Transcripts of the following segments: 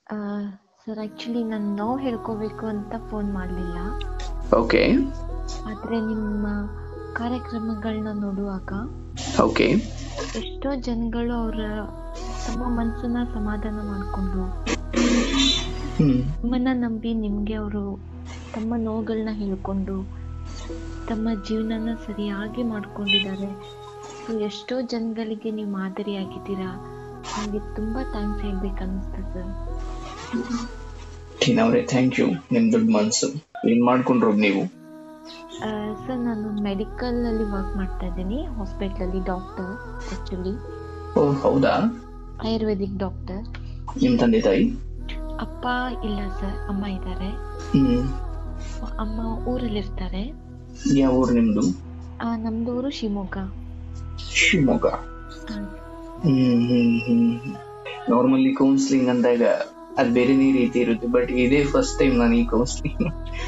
Sir actually ನಾನು ನೋವು ಹೇಳ್ಕೋಬೇಕು ಅಂತ ಫೋನ್ ಮಾಡಲಿಲ್ಲ ಓಕೆ ಆದರೆ ನಿಮ್ಮ ಕಾರ್ಯಕ್ರಮಗಳನ್ನ ನೋಡುವಾಗ ಓಕೆ ಎಷ್ಟೋ ಜನಗಳು ಅವರ ತಮ್ಮ ಮನಸ್ಸನ್ನ ಸಮಾಧಾನ ಮಾಡಿಕೊಂಡು ಹ್ಮ್ ನಿಮ್ಮನ್ನ ನಂಬಿ ನಿಮಗೆ ಅವರು ತಮ್ಮ ನೋವುಗಳನ್ನ ಹೇಳ್ಕೊಂಡು ತಮ್ಮ ಜೀವನನ ಸರಿಯಾಗಿ ಮಾಡ್ಕೊಂಡಿದ್ದಾರೆ ಸೊ ಎಷ್ಟೋ ಜನಗಳಿಗೆ ನೀವು ಮಾದರಿಯಾಗಿದ್ದೀರಾ ನನಗೆ ತುಂಬ ಥ್ಯಾಂಕ್ಸ್ ಹೇಳ್ಬೇಕು ಅನ್ನಿಸ್ತು ಸರ್ ಟೀನವ್ರೆ ಥ್ಯಾಂಕ್ ಯು ನಿಮ್ ದೊಡ್ಡ ಮನ್ಸು ಏನ್ ಮಾಡ್ಕೊಂಡ್ರು ನೀವು ಸರ್ ನಾನು ಮೆಡಿಕಲಲ್ಲಿ ವರ್ಕ್ ಮಾಡ್ತಾ ಇದ್ದೀನಿ ಹಾಸ್ಪಿಟ್ಲಲ್ಲಿ ಡಾಕ್ಟರ್ ಆ್ಯಕ್ಚುಲಿ ಓ ಹೌದಾ ಆಯುರ್ವೇದಿಕ್ ಡಾಕ್ಟರ್ ನಿಮ್ ತಂದೆ ತಾಯಿ ಅಪ್ಪ ಇಲ್ಲ ಸರ್ ಅಮ್ಮ ಇದ್ದಾರೆ ಹ್ಮ್ ಅಮ್ಮ ಊರಲ್ಲಿರ್ತಾರೆ ಯಾವ ಊರು ನಿಮ್ದು ಆ, ನಮ್ದು ಊರು ಶಿವಮೊಗ್ಗ ಶಿವಮೊಗ್ಗ ಹಾ. ಹ್ಮ್ ಹ್ಮ್ ಹ್ಮ್ ನಾರ್ಮಲಿ ಕೌನ್ಸಿಲಿಂಗ್ ಅಂದಾಗ ಅದ್ ಬೇರೆನೇ ರೀತಿ ಇರುತ್ತೆ ಬಟ್ ಇದೇ ಫಸ್ಟ್ ಟೈಮ್ ನಾನು ಈ ಕೌನ್ಸಿಲಿಂಗ್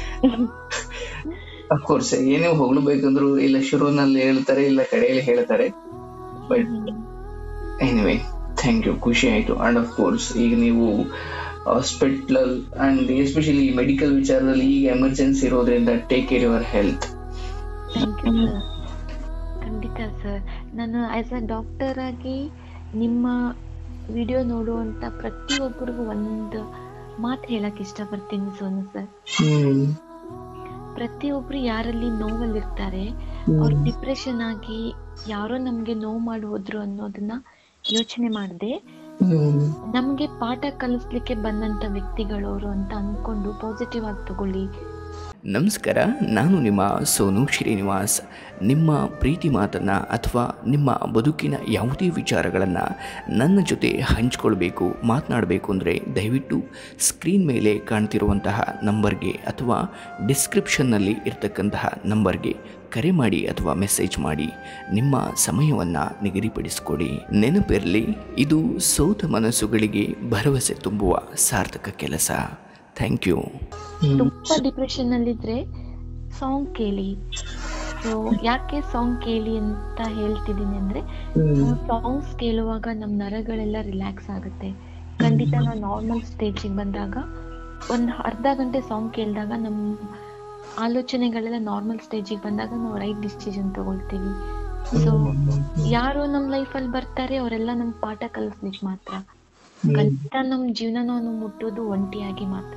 ಅಫ್ಕೋರ್ಸ್ ಏನೇ ಹೊಗಳ್ಬೇಕಂದ್ರು ಇಲ್ಲ ಶುರುವಿನಲ್ಲಿ ಹೇಳ್ತಾರೆ ಇಲ್ಲ ಕಡೆಯಲ್ಲಿ ಹೇಳ್ತಾರೆ ಬಟ್ ಎನಿವೆ ಥ್ಯಾಂಕ್ ಯು ಖುಷಿ ಆಯ್ತು ಅಂಡ್ ಆಫ್ ಕೋರ್ಸ್ ಈಗ ನೀವು ಹಾಸ್ಪಿಟಲ್ ಅಂಡ್ ಎಸ್ಪೆಷಲಿ ಮೆಡಿಕಲ್ ವಿಚಾರದಲ್ಲಿ ಈಗ ಎಮರ್ಜೆನ್ಸಿ ಇರೋದ್ರಿಂದ take care your health thank you sir ಖಂಡಿತ ಸರ್ ನಾನು ಆಸ್ ಅ ಡಾಕ್ಟರ್ ಆಗಿ ನಿಮ್ಮ ವಿಡಿಯೋ ನೋಡುವಂತ ಪ್ರತಿಯೊಬ್ಬರಿಗೂ ಒಂದು ಮಾತು ಹೇಳಕ್ ಇಷ್ಟಪಡ್ತೀನಿ ಸೋನು ಸರ್ ಹ್ಮ್ ಪ್ರತಿಯೊಬ್ರು ಯಾರಲ್ಲಿ ನೋವಲ್ಲಿರ್ತಾರೆ ಅವ್ರು ಡಿಪ್ರೆಷನ್ ಆಗಿ ಯಾರೋ ನಮ್ಗೆ ನೋವು ಮಾಡಿ ಹೋದ್ರು ಅನ್ನೋದನ್ನ ಯೋಚನೆ ಮಾಡದೆ ಹ್ಮ್ ನಮ್ಗೆ ಪಾಠ ಕಲಿಸ್ಲಿಕ್ಕೆ ಬಂದಂತ ವ್ಯಕ್ತಿಗಳವರು ಅಂತ ಅನ್ಕೊಂಡು ಪಾಸಿಟಿವ್ ಆಗಿ ತಗೊಳ್ಳಿ ನಮಸ್ಕಾರ ನಾನು ನಿಮ್ಮ ಸೋನು ಶ್ರೀನಿವಾಸ್ ನಿಮ್ಮ ಪ್ರೀತಿ ಮಾತನ್ನು ಅಥವಾ ನಿಮ್ಮ ಬದುಕಿನ ಯಾವುದೇ ವಿಚಾರಗಳನ್ನು ನನ್ನ ಜೊತೆ ಹಂಚ್ಕೊಳ್ಬೇಕು ಮಾತನಾಡಬೇಕು ಅಂದರೆ ದಯವಿಟ್ಟು ಸ್ಕ್ರೀನ್ ಮೇಲೆ ಕಾಣ್ತಿರುವಂತಹ ನಂಬರ್ಗೆ ಅಥವಾ ಡಿಸ್ಕ್ರಿಪ್ಷನ್ನಲ್ಲಿ ಇರ್ತಕ್ಕಂತಹ ನಂಬರ್ಗೆ ಕರೆ ಮಾಡಿ ಅಥವಾ ಮೆಸೇಜ್ ಮಾಡಿ ನಿಮ್ಮ ಸಮಯವನ್ನು ನಿಗದಿಪಡಿಸಿಕೊಡಿ ನೆನಪಿರಲಿ ಇದು ಸೋತ ಮನಸ್ಸುಗಳಿಗೆ ಭರವಸೆ ತುಂಬುವ ಸಾರ್ಥಕ ಕೆಲಸ ಥ್ಯಾಂಕ್ ಯು ತುಂಬಾ ಡಿಪ್ರೆಷನ್ ಅಲ್ಲಿದ್ರೆ ಸಾಂಗ್ ಕೇಳಿ ಸೊ ಯಾಕೆ ಸಾಂಗ್ ಕೇಳಿ ಅಂತ ಹೇಳ್ತಿದ್ದೀನಿ ಅಂದ್ರೆ ಸಾಂಗ್ಸ್ ಕೇಳುವಾಗ ನಮ್ ನರಗಳೆಲ್ಲ ರಿಲ್ಯಾಕ್ಸ್ ಆಗುತ್ತೆ ಖಂಡಿತ ನಾವು ನಾರ್ಮಲ್ ಸ್ಟೇಜಿಗೆ ಬಂದಾಗ ಒಂದ್ ಅರ್ಧ ಗಂಟೆ ಸಾಂಗ್ ಕೇಳಿದಾಗ ನಮ್ ಆಲೋಚನೆಗಳೆಲ್ಲ ನಾರ್ಮಲ್ ಸ್ಟೇಜಿಗೆ ಬಂದಾಗ ನಾವು ರೈಟ್ ಡಿಸಿಷನ್ ತಗೊಳ್ತೀವಿ ಸೊ ಯಾರು ನಮ್ ಲೈಫಲ್ಲಿ ಬರ್ತಾರೆ ಅವರೆಲ್ಲ ನಮ್ ಪಾಠ ಕಲಿಸ್ಲಿಕ್ಕೆ ಮಾತ್ರ ಖಂಡಿತ ನಮ್ ಜೀವನನ ಮುಟ್ಟೋದು ಒಂಟಿಯಾಗಿ ಮಾತ್ರ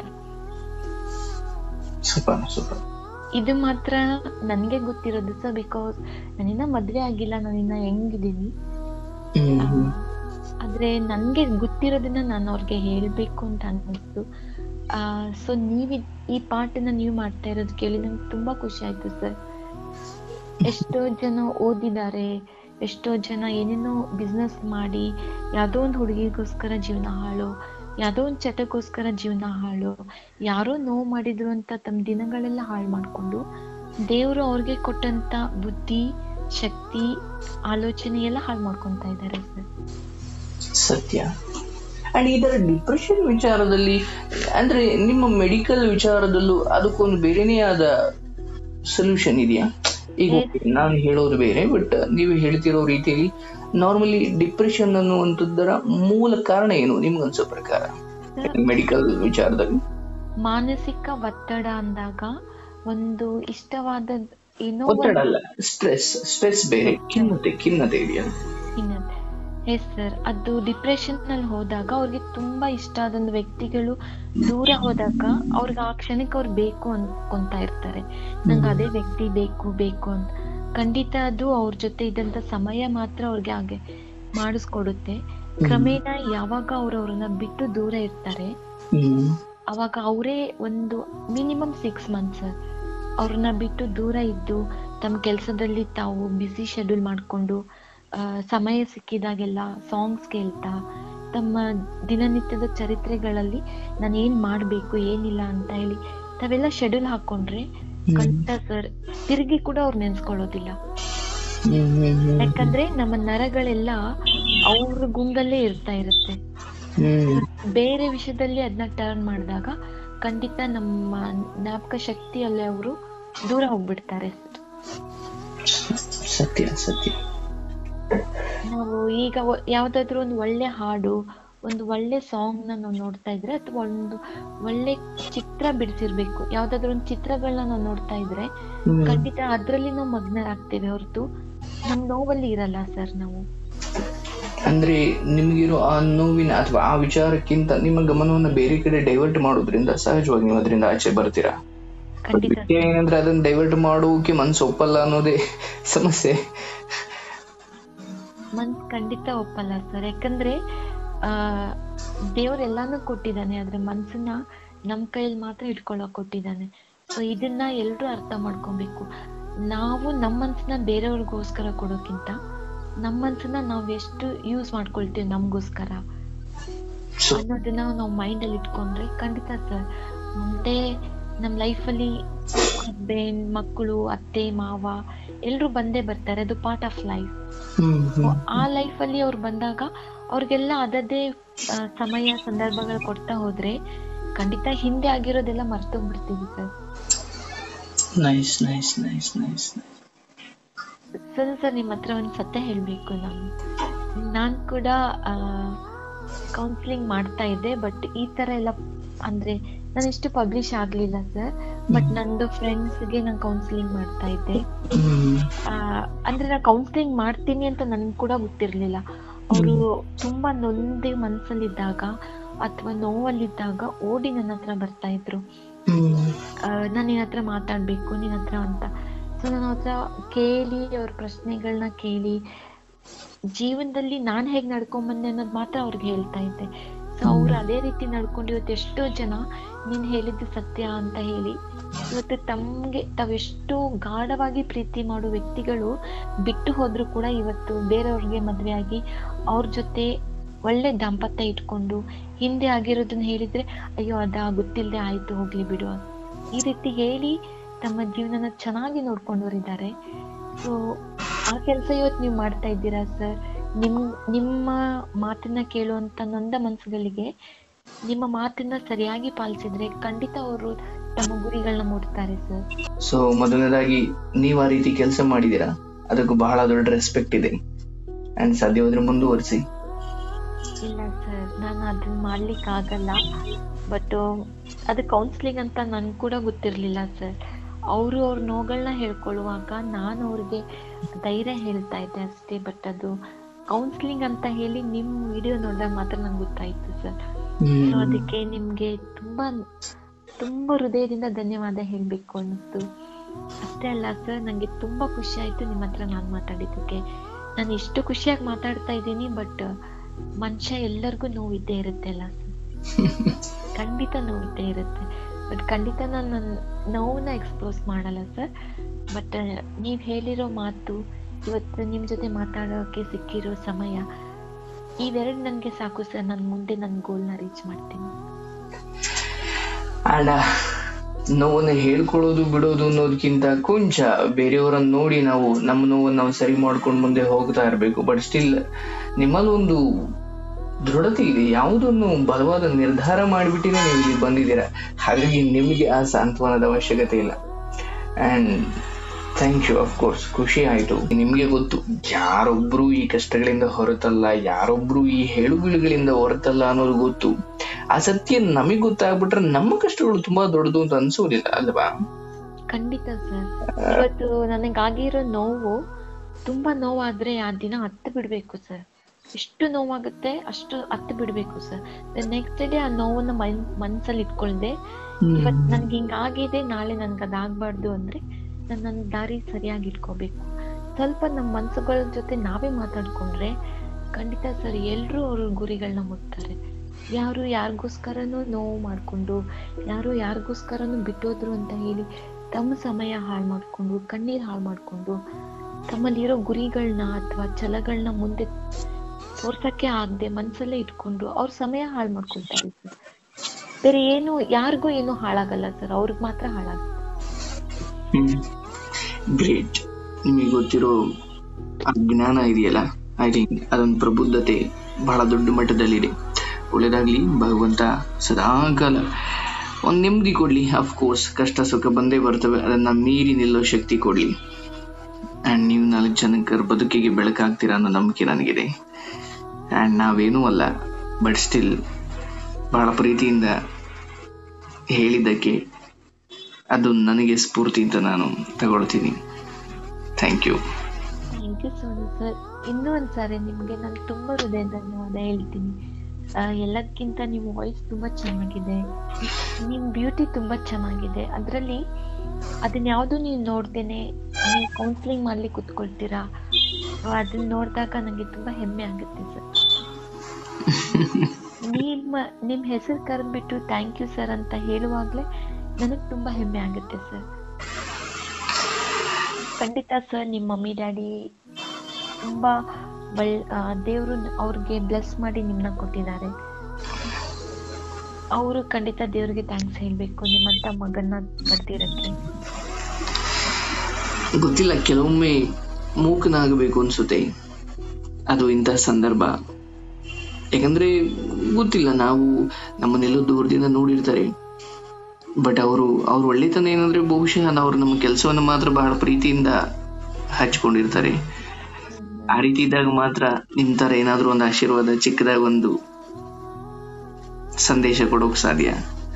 ಸೂಪರ್ ಸೂಪರ್ ಇದು ಮಾತ್ರ ನನ್ಗೆ ಗೊತ್ತಿರೋದು ಸರ್ ಬಿಕಾಸ್ ನಾನಿನ್ನ ಮದ್ವೆ ಆಗಿಲ್ಲ ನಾನಿನ್ನ ಹೆಂಗಿದ್ದೀನಿ ಆದ್ರೆ ನನ್ಗೆ ಗೊತ್ತಿರೋದನ್ನ ನಾನು ಅವ್ರಿಗೆ ಹೇಳ್ಬೇಕು ಅಂತ ಅನ್ನಿಸ್ತು ಸೊ ನೀವ್ ಈ ಪಾಠನ ನೀವು ಮಾಡ್ತಾ ಇರೋದು ಕೇಳಿ ನಂಗೆ ತುಂಬಾ ಖುಷಿ ಆಯ್ತು ಸರ್ ಎಷ್ಟೋ ಜನ ಓದಿದ್ದಾರೆ ಎಷ್ಟೋ ಜನ ಏನೇನೋ ಬಿಸ್ನೆಸ್ ಮಾಡಿ ಯಾವ್ದೋ ಒಂದು ಹುಡುಗಿಗೋಸ್ಕರ ಜೀವನ ಹಾಳು ಯಾವ್ದೋ ಒಂದು ಚಟಕ್ಕೋಸ್ಕರ ಜೀವನ ಹಾಳು ಯಾರೋ ನೋವು ಮಾಡಿದ್ರು ಅಂತ ತಮ್ಮ ದಿನಗಳೆಲ್ಲ ಹಾಳು ಮಾಡ್ಕೊಂಡು ದೇವರು ಅವ್ರಿಗೆ ಕೊಟ್ಟಂತ ಬುದ್ಧಿ ಶಕ್ತಿ ಆಲೋಚನೆ ಎಲ್ಲ ಹಾಳು ಮಾಡ್ಕೊಂತ ಇದ್ದಾರೆ ಸರ್ ಸತ್ಯ ಅಂಡ್ ಇದರ ಡಿಪ್ರೆಷನ್ ವಿಚಾರದಲ್ಲಿ ಅಂದ್ರೆ ನಿಮ್ಮ ಮೆಡಿಕಲ್ ವಿಚಾರದಲ್ಲೂ ಅದಕ್ಕೊಂದು ಬೇರೆನೇ ಆದ ಸೊಲ್ಯೂಷನ್ ಇದೆಯಾ ಈಗ ನಾನು ಹೇಳೋದು ಬೇರೆ ಬಟ್ ನೀವು ಹೇಳ್ತಿರೋ ರೀತಿಯಲ್ಲಿ ನಾರ್ಮಲಿ ಡಿಪ್ರೆಷನ್ ಅನ್ನುವಂಥದ್ದರ ಮೂಲ ಕಾರಣ ಏನು ನಿಮ್ಗನ್ಸೋ ಪ್ರಕಾರ ಮೆಡಿಕಲ್ ವಿಚಾರದಲ್ಲಿ ಮಾನಸಿಕ ಒತ್ತಡ ಅಂದಾಗ ಒಂದು ಇಷ್ಟವಾದ ಏನೋ ಒತ್ತಡ ಅಲ್ಲ ಸ್ಟ್ರೆಸ್ ಸ್ಟ್ರೆಸ್ ಬೇರೆ ಖಿನ್ನತೆ ಖಿನ್ನತೆ ಇದೆಯಾ ಇನ್ನೊಂದು ಎಸ್ ಸರ್ ಅದು ಡಿಪ್ರೆಷನ್ ನಲ್ಲಿ ಹೋದಾಗ ಅವ್ರಿಗೆ ತುಂಬಾ ಇಷ್ಟ ಆದೊಂದು ವ್ಯಕ್ತಿಗಳು ದೂರ ಹೋದಾಗ ಅವ್ರಿಗೆ ಆ ಕ್ಷಣಕ್ಕೆ ಅವ್ರು ಬೇಕು ಅನ್ಕೊಂತ ಇರ್ತಾರೆ ನಂಗೆ ಅದೇ ವ್ಯಕ್ತಿ ಬೇಕು ಬೇಕು ಅಂತ ಖಂಡಿತ ಅದು ಅವ್ರ ಜೊತೆ ಇದ್ದಂತ ಸಮಯ ಮಾತ್ರ ಅವ್ರಿಗೆ ಹಾಗೆ ಮಾಡಿಸ್ಕೊಡುತ್ತೆ ಕ್ರಮೇಣ ಯಾವಾಗ ಅವ್ರು ಅವ್ರನ್ನ ಬಿಟ್ಟು ದೂರ ಇರ್ತಾರೆ ಹ್ಮ್ ಅವಾಗ ಅವರೇ ಒಂದು ಮಿನಿಮಮ್ ಸಿಕ್ಸ್ ಮಂತ್ಸ್ ಅವ್ರನ್ನ ಬಿಟ್ಟು ದೂರ ಇದ್ದು ತಮ್ಮ ಕೆಲಸದಲ್ಲಿ ತಾವು ಬ್ಯುಸಿ ಶೆಡ್ಯೂಲ್ ಮಾಡಿಕೊಂಡು ಸಮಯ ಸಿಕ್ಕಿದಾಗೆಲ್ಲ ಸಾಂಗ್ಸ್ ಕೇಳ್ತಾ ತಮ್ಮ ದಿನನಿತ್ಯದ ಚರಿತ್ರೆಗಳಲ್ಲಿ ನಾನು ಏನ್ ಮಾಡ್ಬೇಕು ಏನಿಲ್ಲ ಅಂತ ಹೇಳಿ ತಾವೆಲ್ಲ ಶೆಡ್ಯೂಲ್ ಹಾಕೊಂಡ್ರೆ ಖಂಡಿತ ಸರ್ ತಿರುಗಿ ಕೂಡ ಅವ್ರು ನೆನ್ಸ್ಕೊಳ್ಳೋದಿಲ್ಲ ಹ್ಮ್ ಹ್ಮ್ ಹ್ಮ್ ಯಾಕಂದ್ರೆ ನಮ್ಮ ನರಗಳೆಲ್ಲ ಅವ್ರ ಗುಂಗಲ್ಲೇ ಇರ್ತಾ ಇರುತ್ತೆ ಹ್ಮ್ ಬೇರೆ ವಿಷಯದಲ್ಲಿ ಅದನ್ನ ಟರ್ನ್ ಮಾಡಿದಾಗ ಖಂಡಿತ ನಮ್ಮ ಜ್ಞಾಪಕ ಶಕ್ತಿಯಲ್ಲೇ ಅವರು ದೂರ ಹೋಗ್ಬಿಡ್ತಾರೆ ಸತ್ಯ ಸತ್ಯ ನಾವು ಈಗ ಒ- ಯಾವ್ದಾದ್ರು ಒಂದು ಒಳ್ಳೆ ಹಾಡು ಒಂದು ಒಳ್ಳೆ ಸಾಂಗ್ ನ ನಾವು ನೋಡ್ತಾ ಇದ್ರೆ ಅಥವಾ ಒಂದು ಒಳ್ಳೆ ಚಿತ್ರ ಬಿಡಿಸಿರ್ಬೇಕು ಯಾವ್ದಾದ್ರು ಒಂದು ಚಿತ್ರಗಳನ್ನ ನಾವು ನೋಡ್ತಾ ಇದ್ರೆ ಹ್ಮ್. ಖಂಡಿತ ಅದ್ರಲ್ಲಿ ನಾವು ಮಗ್ನರಾಗ್ತೇವೆ ಹೊರತು ನಮ್ ನೋವಲ್ಲಿ ಇರಲ್ಲ ಸರ್ ನಾವು ಅಂದ್ರೆ ನಿಮ್ಗಿರೋ ಆ ನೋವಿನ ಅಥವಾ ಆ ವಿಚಾರಕ್ಕಿಂತ ನಿಮ್ಮ ಗಮನವನ್ನ ಬೇರೆ ಕಡೆ ಡೈವರ್ಟ್ ಮಾಡೋದ್ರಿಂದ ಸಹಜವಾಗಿ ನೀವು ಅದರಿಂದ ಆಚೆ ಬರ್ತೀರಾ ಖಂಡಿತ ವಿಷಯ ಏನಂದ್ರೆ ಅದನ್ನ ಡೈವರ್ಟ್ ಮಾಡೋಕೆ ಮನ್ಸು ಒಪ್ಪಲ್ಲ ಅನ್ನೋದೇ ಸಮಸ್ಯೆ ಮನ್ಸ್ ಖಂಡಿತ ಒಪ್ಪಲ್ಲ ಸರ್ ಯಾಕಂದ್ರೆ ಆ ದೇವ್ರ ಎಲ್ಲಾನು ಕೊಟ್ಟಿದ್ದಾನೆ ಆದ್ರೆ ಮನ್ಸನ್ನ ನಮ್ ಕೈಯಲ್ಲಿ ಮಾತ್ರ ಇಟ್ಕೊಳಕ್ ಕೊಟ್ಟಿದ್ದಾನೆ ಸೊ ಇದನ್ನ ಎಲ್ರು ಅರ್ಥ ಮಾಡ್ಕೊಬೇಕು ನಾವು ನಮ್ಮ ಮನ್ಸನ್ನ ಬೇರೆಯವ್ರಿಗೋಸ್ಕರ ಕೊಡೋಕ್ಕಿಂತ ನಮ್ಮ ಮನ್ಸನ್ನ ನಾವ್ ಎಷ್ಟು ಯೂಸ್ ಮಾಡ್ಕೊಳ್ತೀವಿ ನಮ್ಗೋಸ್ಕರ ಸೊ ಅನ್ನೋದನ್ನ ನಾವು ಮೈಂಡ್ ಅಲ್ಲಿ ಇಟ್ಕೊಂಡ್ರೆ ಖಂಡಿತ ಸರ್ ಮುಂದೆ ನಮ್ ಲೈಫಲ್ಲಿ ಹಸ್ಬೆಂಡ್ ಮಕ್ಕಳು ಅತ್ತೆ ಮಾವ ಎಲ್ರು ಬಂದೇ ಬರ್ತಾರೆ ಅದು part of life hmm hmm ಆ ಲೈಫ್ ಅಲ್ಲಿ ಅವ್ರು ಬಂದಾಗ ಅವ್ರಿಗೆಲ್ಲ ಅದದೇ ಆ, ಸಮಯ ಸಂದರ್ಭಗಳು ಕೊಡ್ತಾ ಹೋದ್ರೆ ಖಂಡಿತ ಹಿಂದೆ ಆಗಿರೋದೆಲ್ಲ ಮರ್ತೋಗ್ಬಿಡ್ತೀವಿ sir nice nice nice nice sir sir ನಿಮ್ಮ ಹತ್ರ ಒಂದು ಸತ್ಯ ಹೇಳ್ಬೇಕು ನಾನು ನಾನ್ ಕೂಡ ಕೌನ್ಸಿಲಿಂಗ್ ಮಾಡ್ತಾ ಇದ್ದೆ ಬಟ್ ಈ ತರ ಎಲ್ಲ ಅಂದ್ರೆ ನಾನು ಇಷ್ಟು ಪಬ್ಲಿಷ್ ಆಗ್ಲಿಲ್ಲ ಸರ್ ಬಟ್ ನಂದು ಫ್ರೆಂಡ್ಸ್ಗೆ ನಾನು ಕೌನ್ಸಿಲಿಂಗ್ ಮಾಡ್ತಾ ಇದ್ದೆ ಹ್ಮ್ ಆ, ಅಂದ್ರೆ ನಾ ಕೌನ್ಸಿಲಿಂಗ್ ಮಾಡ್ತೀನಿ ಅಂತ ನನ್ಗೆ ಕೂಡ ಗೊತ್ತಿರ್ಲಿಲ್ಲ ಅವರು ತುಂಬಾ ನೊಂದಿ ಮನ್ಸಲ್ಲಿದ್ದಾಗ ಅಥವಾ ನೋವಲ್ಲಿದ್ದಾಗ ಓಡಿ ನನ್ನ ಹತ್ರ ಬರ್ತಾ ಇದ್ರು ಹ್ಮ್ ನಾನು ನಿನ್ನ ಹತ್ರ ಮಾತಾಡ್ಬೇಕು ನಿನ್ನ ಹತ್ರ ಅಂತ ಸೊ ನನ್ನ ಹತ್ರ ಕೇಳಿ ಅವ್ರ ಪ್ರಶ್ನೆಗಳನ್ನ ಕೇಳಿ ಜೀವನದಲ್ಲಿ ನಾನ್ ಹೇಗ್ ನಡ್ಕೊಂಡ್ ಬಂದೆ ಅನ್ನೋದು ಮಾತ್ರ ಅವ್ರಿಗೆ ಹೇಳ್ತಾ ಇದ್ದೆ ಸೊ ಅವ್ರು ಅದೇ ರೀತಿ ನಡ್ಕೊಂಡು ಇವತ್ತು ಎಷ್ಟೋ ಜನ ನೀನ್ ಹೇಳಿದ್ದು ಸತ್ಯ ಅಂತ ಹೇಳಿ ಇವತ್ತು ತಮ್ಗೆ ತಾವೆಷ್ಟು ಗಾಢವಾಗಿ ಪ್ರೀತಿ ಮಾಡೋ ವ್ಯಕ್ತಿಗಳು ಬಿಟ್ಟು ಹೋದ್ರು ಕೂಡ ಇವತ್ತು ಬೇರೆಯವ್ರಿಗೆ ಮದ್ವೆ ಆಗಿ ಅವ್ರ ಜೊತೆ ಒಳ್ಳೆ ದಾಂಪತ್ಯ ಇಟ್ಕೊಂಡು ಹಿಂದೆ ಆಗಿರೋದನ್ನ ಹೇಳಿದ್ರೆ ಅಯ್ಯೋ ಅದ ಗೊತ್ತಿಲ್ಲದೆ ಆಯ್ತು ಹೋಗ್ಲಿ ಬಿಡು ಈ ರೀತಿ ಹೇಳಿ ತಮ್ಮ ಜೀವನನ ಚೆನ್ನಾಗಿ ನೋಡ್ಕೊಂಡವರಿದ್ದಾರೆ ಸೊ ಆ ಕೆಲಸ ಇವತ್ತು ನೀವು ಮಾಡ್ತಾ ಇದ್ದೀರಾ ಸರ್ ನಿಮ್ ನಿಮ್ಮ ಮಾತನ್ನ ಕೇಳುವಂತ ನೊಂದ ಮನಸ್ಸುಗಳಿಗೆ ನಿಮ್ಮ ಮಾತನ್ನ ಸರಿಯಾಗಿ ಪಾಲಿಸಿದ್ರೆ ಖಂಡಿತ ಅವರು ತಮ್ಮ ಗುರಿಗಳನ್ನ ಮುಟ್ತಾರೆ ಸರ್ ಸೊ ಮೊದಲನೇದಾಗಿ ನೀವು ಆ ರೀತಿ ಕೆಲಸ ಮಾಡಿದೀರಾ ಅದಕ್ಕೂ ಬಹಳ ದೊಡ್ಡ ರೆಸ್ಪೆಕ್ಟ್ ಇದೆ ಅಂಡ್ ಸಾಧ್ಯವಾದ್ರೆ ಮುಂದುವರಿಸಿ ಇಲ್ಲ ಸರ್ ನಾನು ಅದನ್ನ ಮಾಡ್ಲಿಕ್ಕೆ ಆಗಲ್ಲ ಬಟ್ ಅದು ಕೌನ್ಸಿಲಿಂಗ್ ಅಂತ ನನ್ಗೆ ಕೂಡ ಗೊತ್ತಿರ್ಲಿಲ್ಲ ಸರ್ ಅವರು ಅವ್ರ ನೋವುಗಳನ್ನ ಹೇಳ್ಕೊಳ್ಳುವಾಗ ನಾನು ಅವ್ರಿಗೆ ಧೈರ್ಯ ಹೇಳ್ತಾ ಇದ್ದೆ ಅಷ್ಟೇ ಬಟ್ ಅದು ಕೌನ್ಸಿಲಿಂಗ್ ಅಂತ ಹೇಳಿ ನಿಮ್ ವಿಡಿಯೋ ನೋಡಿದಾಗ ಮಾತ್ರ ನಂಗೆ ಗೊತ್ತಾಯ್ತು ಸರ್ ಸೊ ಅದಕ್ಕೆ ನಿಮ್ಗೆ ತುಂಬಾ ತುಂಬಾ ಹೃದಯದಿಂದ ಧನ್ಯವಾದ ಹೇಳ್ಬೇಕು ಅನ್ನಿಸ್ತು ಅಷ್ಟೇ ಅಲ್ಲ ಸರ್ ನಂಗೆ ತುಂಬಾ ಖುಷಿ ಆಯ್ತು ನಿಮ್ಮ ಹತ್ರ ನಾನು ಮಾತಾಡಿದ್ದಕ್ಕೆ ನಾನು ಎಷ್ಟು ಖುಷಿಯಾಗಿ ಮಾತಾಡ್ತಾ ಇದ್ದೀನಿ ಬಟ್ ಮನುಷ್ಯ ಎಲ್ಲರಿಗೂ ನೋವಿದ್ದೇ ಇರುತ್ತೆ ಅಲ್ಲ ಸರ್ ಖಂಡಿತ ನೋವಿದ್ದೇ ಇರುತ್ತೆ ಬಟ್ ಖಂಡಿತ ನಾನು ನನ್ನ ನೋವನ್ನ ಎಕ್ಸ್ಪೋಸ್ ಮಾಡಲ್ಲ ಸರ್ ಬಟ್ ನೀವ್ ಹೇಳಿರೋ ಮಾತು ಇವತ್ತು ನಿಮ್ ಜೊತೆ ಮಾತಾಡೋಕೆ ಸಿಕ್ಕಿರೋ ಸಮಯ ಇವೆರಡು ನನ್ಗೆ ಸಾಕು ಸರ್ ನಾನು ಮುಂದೆ ನನ್ನ ಗೋಲ್ನ ರೀಚ್ ಮಾಡ್ತೀನಿ ಅಂಡ್ ನೋವನ್ನ ಹೇಳ್ಕೊಳ್ಳೋದು ಬಿಡೋದು ಅನ್ನೋದಕ್ಕಿಂತ ಕೊಂಚ ಬೇರೆಯವರನ್ನ ನೋಡಿ ನಾವು ನಮ್ಮ ನೋವನ್ನ ನಾವು ಸರಿ ಮಾಡ್ಕೊಂಡು ಮುಂದೆ ಹೋಗ್ತಾ ಇರಬೇಕು ಬಟ್ ಸ್ಟಿಲ್ ನಿಮ್ಮಲ್ಲಿ ಒಂದು ದೃಢತೆ ಇದೆ ಯಾವುದನ್ನು ಬಲವಾದ ನಿರ್ಧಾರ ಮಾಡಿಬಿಟ್ಟಿನೇ ನೀವು ಇಲ್ಲಿ ಬಂದಿದ್ದೀರಾ ಹಾಗಾಗಿ ನಿಮಗೆ ಆ ಸಾಂತ್ವನದ ಅವಶ್ಯಕತೆ ಇಲ್ಲ and thank you of course ಖುಷಿ ಆಯ್ತು ನಿಮ್ಗೆ ಗೊತ್ತು ಯಾರೊಬ್ರು ಈ ಕಷ್ಟಗಳಿಂದ ಹೊರತಲ್ಲ ಯಾರೊಬ್ರು ಈ ಹೇಳುಬೀಳುಗಳಿಂದ ಹೊರತಲ್ಲ ಅನ್ನೋದು ಗೊತ್ತು ಆ ಸತ್ಯ ನಮಗ್ ಗೊತ್ತಾಗ್ಬಿಟ್ರೆ ನಮ್ಮ ಕಷ್ಟಗಳು ತುಂಬಾ ದೊಡ್ಡದು ಅಂತ ಅನ್ಸೋದಿಲ್ಲ ಅಲ್ವಾ ಖಂಡಿತ ಸರ್ ಇವತ್ತು ನನಗಾಗಿರೋ ನೋವು ತುಂಬಾ ನೋವಾದ್ರೆ ಆ ದಿನ ಹತ್ತು ಬಿಡ್ಬೇಕು ಸರ್ ಎಷ್ಟು ನೋವಾಗುತ್ತೆ ಅಷ್ಟು ಹತ್ತು ಬಿಡ್ಬೇಕು ಸರ್ ನೆಕ್ಸ್ಟ್ ಡೇ ಆ ನೋವನ್ನ ಮನ್ ಮನ್ಸಲ್ಲಿ ಇಟ್ಕೊಳ್ದೆ ಇವತ್ ನನ್ಗೆ ಹಿಂಗಾಗಿದೆ ನಾಳೆ ನನ್ಗೆ ಅದಾಗ್ಬಾರ್ದು ಅಂದ್ರೆ ನಾನು ನನ್ನ ದಾರಿ ಸರಿಯಾಗಿ ಇಟ್ಕೋಬೇಕು ಸ್ವಲ್ಪ ನಮ್ಮ ಮನ್ಸುಗಳ ಜೊತೆ ನಾವೇ ಮಾತಾಡ್ಕೊಂಡ್ರೆ ಖಂಡಿತ ಸರ್ ಎಲ್ರೂ ಅವ್ರ ಗುರಿಗಳನ್ನ ಮುಟ್ತಾರೆ ಯಾರು ಯಾರಿಗೋಸ್ಕರನೂ ನೋವು ಮಾಡ್ಕೊಂಡು ಯಾರು ಯಾರಿಗೋಸ್ಕರನೂ ಬಿಟ್ಟೋದ್ರು ಅಂತ ಹೇಳಿ ತಮ್ಮ ಸಮಯ ಹಾಳು ಮಾಡ್ಕೊಂಡು ಕಣ್ಣೀರ್ ಹಾಳು ಮಾಡ್ಕೊಂಡು ತಮ್ಮಲ್ಲಿರೋ ಗುರಿಗಳನ್ನ ಅಥವಾ ಛಲಗಳನ್ನ ಮುಂದೆ ತೋರ್ಸಕ್ಕೆ ಆಗದೆ ಮನ್ಸಲ್ಲೇ ಇಟ್ಕೊಂಡು ಅವ್ರ ಸಮಯ ಹಾಳು ಮಾಡ್ಕೊಳ್ತಾರೆ ಸರ್ ಬೇರೆ ಏನು ಯಾರಿಗೂ ಏನು ಹಾಳಾಗಲ್ಲ ಸರ್ ಅವ್ರಿಗೆ ಮಾತ್ರ ಹಾಳಾಗುತ್ತೆ ಗ್ರೇಟ್ ನಿಮಗೆ ಗೊತ್ತಿರೋ ಆ ಜ್ಞಾನ ಇದೆಯಲ್ಲ ಐ ಥಿಂಕ್ ಅದೊಂದು ಪ್ರಬುದ್ಧತೆ ಬಹಳ ದೊಡ್ಡ ಮಟ್ಟದಲ್ಲಿದೆ ಒಳ್ಳೇದಾಗ್ಲಿ ಭಗವಂತ ಸದಾಕಾಲ ಒಂದ್ ನೆಮ್ಮದಿ ಕೊಡ್ಲಿ ಕೋರ್ಸ್ ಕಷ್ಟ ಸುಖ ಬಂದೇ ಬರ್ತವೆ ಅದನ್ನ ಮೀರಿ ನಿಲ್ಲೋ ಶಕ್ತಿ ಕೊಡ್ಲಿ ಅಂಡ್ ನೀವು ನಾಲ್ಕು ಜನಕ್ಕರ ಬದುಕಿಗೆ ಬೆಳಕಾಗ್ತೀರಾ ಅನ್ನೋ ನಂಬಿಕೆ ನನಗಿದೆ ಅಂಡ್ ನಾವೇನೂ ಅಲ್ಲ ಬಟ್ ಸ್ಟಿಲ್ ಬಹಳ ಪ್ರೀತಿಯಿಂದ ಹೇಳಿದ್ದಕ್ಕೆ ಅದು ನನಗೆ ಸ್ಫೂರ್ತಿ ಅಂತ ನಾನು ತಗೊಳ್ತೀನಿ thank you thank you Sonu sir ಇನ್ನೂ ಒಂದ್ಸಾರಿ ನಿಮಗೆ ನಾನು ತುಂಬ ಹೃದಯ ಧನ್ಯವಾದ ಹೇಳ್ತೀನಿ ಆ, ಎಲ್ಲದಕ್ಕಿಂತ ನಿಮ್ಮ ವಾಯ್ಸ್ ತುಂಬ ಚೆನ್ನಾಗಿದೆ ನಿಮ್ಮ ಬ್ಯೂಟಿ ತುಂಬ ಚೆನ್ನಾಗಿದೆ ಅದರಲ್ಲಿ ಅದನ್ನ ಯಾವುದು ನೀವು ನೋಡ್ದೇನೆ ನೀವು ಕೌನ್ಸಿಲಿಂಗ್ ಮಾಡ್ಲಿಕ್ಕೆ ಕೂತ್ಕೊಳ್ತೀರಾ ಅದನ್ನ ನೋಡಿದಾಗ ನನಗೆ ತುಂಬ ಹೆಮ್ಮೆ ಆಗುತ್ತೆ ಸರ್ ನಿಮ್ಮ ನಿಮ್ಮ ಹೆಸರು ಕರೆದ್ಬಿಟ್ಟು ಥ್ಯಾಂಕ್ ಯು ಸರ್ ಅಂತ ಹೇಳುವಾಗಲೇ ನನಗೆ ತುಂಬ ಹೆಮ್ಮೆ ಆಗುತ್ತೆ ಸರ್ ಖಂಡಿತ ಸರ್ ನಿಮ್ಮ ಮಮ್ಮಿ ಡ್ಯಾಡಿ ತುಂಬ ಒಳ್ ದೇವರು ಅವ್ರಿಗೆ ಬ್ಲೆಸ್ ಮಾಡಿ ನಿಮ್ಮನ್ನ ಕೊಟ್ಟಿದ್ದಾರೆ ಅವರು ಖಂಡಿತ ದೇವ್ರಿಗೆ ಥ್ಯಾಂಕ್ಸ್ ಹೇಳಬೇಕು ನಿಮ್ಮಂಥ ಮಗನ್ನ ಪಡ್ದಿರಕ್ಕೆ ಗೊತ್ತಿಲ್ಲ ಕೆಲವೊಮ್ಮೆ ಮೂಕನಾಗಬೇಕು ಅನ್ಸುತ್ತೆ ಅದು ಇಂತಹ ಸಂದರ್ಭ ಯಾಕಂದ್ರೆ ಗೊತ್ತಿಲ್ಲ ನಾವು ನಮ್ಮನ್ನೆಲ್ಲೋ ದೂರದಿಂದ ನೋಡಿರ್ತಾರೆ ಬಟ್ ಅವರು ಅವ್ರ ಒಳ್ಳೆತನ ಏನಂದ್ರೆ ಬಹುಶಃ ಅವ್ರು ನಮ್ಮ ಕೆಲಸವನ್ನು ಮಾತ್ರ ಬಹಳ ಪ್ರೀತಿಯಿಂದ ಹಚ್ಕೊಂಡಿರ್ತಾರೆ ಆ ರೀತಿ ಇದ್ದಾಗ ಮಾತ್ರ ನಿಮ್ ತರ ಏನಾದ್ರೂ ಒಂದು ಆಶೀರ್ವಾದ ಚಿಕ್ಕದಾಗ ಒಂದು ಸಂದೇಶ ಕೊಡೋಕ್ ಸಾಧ್ಯ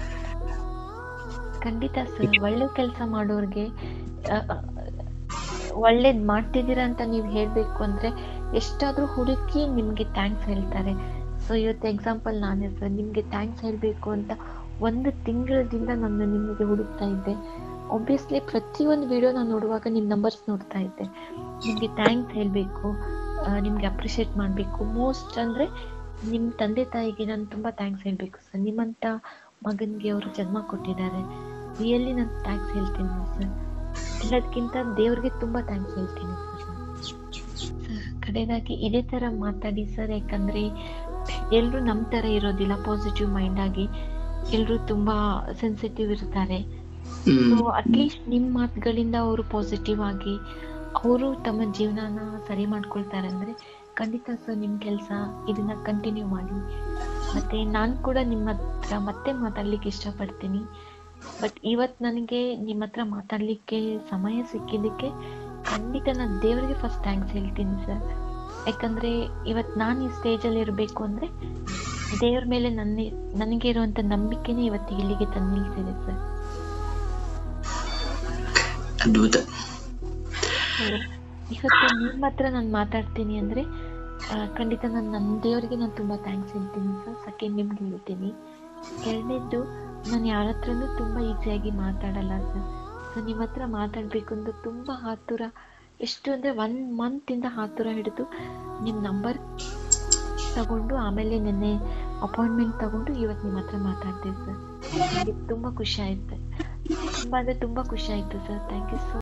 ಖಂಡಿತ ಸರ್ ಒಳ್ಳೆ ಕೆಲಸ ಮಾಡೋರ್ಗೆ ಆ, ಆ, ಒಳ್ಳೇದ್ ಮಾಡ್ತಿದ್ದೀರಾ ಅಂತ ನೀವು ಹೇಳ್ಬೇಕು ಅಂದ್ರೆ ಎಷ್ಟಾದ್ರೂ ಹುಡುಕಿ ನಿಮ್ಗೆ ಥ್ಯಾಂಕ್ಸ್ ಹೇಳ್ತಾರೆ ಸೊ ಇವತ್ತು ಎಕ್ಸಾಂಪಲ್ ನಾನೇ ಸರ್ ನಿಮ್ಗೆ ಥ್ಯಾಂಕ್ಸ್ ಹೇಳ್ಬೇಕು ಅಂತ ಒಂದು ತಿಂಗಳದಿಂದ ನಾನು ನಿಮಗೆ ಹುಡುಕ್ತಾ ಇದ್ದೆ ಒಬ್ವಿಯಸ್ಲಿ ಪ್ರತಿಯೊಂದು ವಿಡಿಯೋ ನಾನು ನೋಡುವಾಗ ನಿಮ್ಮ ನಂಬರ್ಸ್ ನೋಡ್ತಾ ಇದ್ದೆ ನಿಮಗೆ ಥ್ಯಾಂಕ್ಸ್ ಹೇಳಬೇಕು ನಿಮ್ಗೆ ಅಪ್ರಿಷಿಯೇಟ್ ಮಾಡಬೇಕು ಮೋಸ್ಟ್ ಅಂದರೆ ನಿಮ್ಮ ತಂದೆ ತಾಯಿಗೆ ನಾನು ತುಂಬ ಥ್ಯಾಂಕ್ಸ್ ಹೇಳಬೇಕು ಸರ್ ನಿಮ್ಮಂಥ ಮಗನಿಗೆ ಅವರು ಜನ್ಮ ಕೊಟ್ಟಿದ್ದಾರೆ ರಿಯಲಿ ನಾನು ಥ್ಯಾಂಕ್ಸ್ ಹೇಳ್ತೀನಿ ಸರ್ ಎಲ್ಲದಕ್ಕಿಂತ ದೇವ್ರಿಗೆ ತುಂಬ ಥ್ಯಾಂಕ್ಸ್ ಹೇಳ್ತೀನಿ ಸರ್ ಸರ್ ಕಡೆಯದಾಗಿ ಇದೇ ಥರ ಮಾತಾಡಿ ಸರ್ ಯಾಕಂದರೆ ಎಲ್ಲರೂ ನಮ್ಮ ಥರ ಇರೋದಿಲ್ಲ ಪಾಸಿಟಿವ್ ಮೈಂಡ್ ಆಗಿ ಎಲ್ಲರೂ ತುಂಬ ಸೆನ್ಸಿಟಿವ್ ಇರ್ತಾರೆ ಹ್ಮ್ ಸೊ ಅಟ್ಲೀಸ್ಟ್ ನಿಮ್ಮ ಮಾತುಗಳಿಂದ ಅವರು ಪಾಸಿಟಿವ್ ಆಗಿ ಅವರು ತಮ್ಮ ಜೀವನನ ಸರಿ ಮಾಡ್ಕೊಳ್ತಾರೆ ಅಂದರೆ ಖಂಡಿತ ಸರ್ ನಿಮ್ಮ ಕೆಲಸ ಇದನ್ನ ಕಂಟಿನ್ಯೂ ಮಾಡಿ ಮತ್ತೆ ನಾನು ಕೂಡ ನಿಮ್ಮ ಹತ್ರ ಮತ್ತೆ ಮಾತಾಡ್ಲಿಕ್ಕೆ ಇಷ್ಟಪಡ್ತೀನಿ ಬಟ್ ಇವತ್ತು ನನಗೆ ನಿಮ್ಮ ಹತ್ರ ಮಾತಾಡಲಿಕ್ಕೆ ಸಮಯ ಸಿಕ್ಕಿದ್ದಕ್ಕೆ ಖಂಡಿತ ನಾನು ದೇವರಿಗೆ ಫಸ್ಟ್ ಥ್ಯಾಂಕ್ಸ್ ಹೇಳ್ತೀನಿ ಸರ್ ಯಾಕಂದರೆ ಇವತ್ತು ನಾನು ಈ ಸ್ಟೇಜಲ್ಲಿ ಇರಬೇಕು ಅಂದರೆ ದೇವ್ರ ಮೇಲೆ ನನ್ನ ನನಗೆ ಇರುವಂಥ ನಂಬಿಕೆನೇ ಇವತ್ತು ಇಲ್ಲಿಗೆ ತಂದು ನಿಲ್ಸಿದೆ ಸರ್ ಅದ್ಭುತ ಇವತ್ತು ನಿಮ್ಮ ಹತ್ರ ನಾನು ಮಾತಾಡ್ತೀನಿ ಅಂದರೆ ಖಂಡಿತ ನಾನು ನನ್ನ ದೇವರಿಗೆ ನಾನು ತುಂಬ ಥ್ಯಾಂಕ್ಸ್ ಹೇಳ್ತೀನಿ ಸರ್ ಸೆಕೆಂಡ್ ನಿಮ್ಗೆ ಹೇಳ್ತೀನಿ ಎರಡನೇದ್ದು ನಾನು ಯಾರ ಹತ್ರನೂ ತುಂಬ ಈಸಿಯಾಗಿ ಮಾತಾಡಲ್ಲ ಸರ್ ಸೊ ನಿಮ್ಮ ಹತ್ರ ಮಾತಾಡಬೇಕು ಅಂತ ತುಂಬ ಆತುರ ಎಷ್ಟು ಅಂದರೆ ಒನ್ ಮಂತಿಂದ ಆತುರ ಹಿಡಿದು ನಿಮ್ಮ ನಂಬರ್ ತಗೊಂಡು ಆಮೇಲೆ ನಿನ್ನೆ ಅಪಾಯಿಂಟ್ಮೆಂಟ್ ತಗೊಂಡು ಇವತ್ತು ನಿಮ್ಮ ಹತ್ರ ಮಾತಾಡ್ತೀವಿ ಸರ್ ನನಗೆ ತುಂಬ ಖುಷಿ ಆಯ್ತು ತುಂಬ ಅಂದರೆ ತುಂಬ ಖುಷಿ ಆಯಿತು ಸರ್ ಥ್ಯಾಂಕ್ ಯು ಸೊ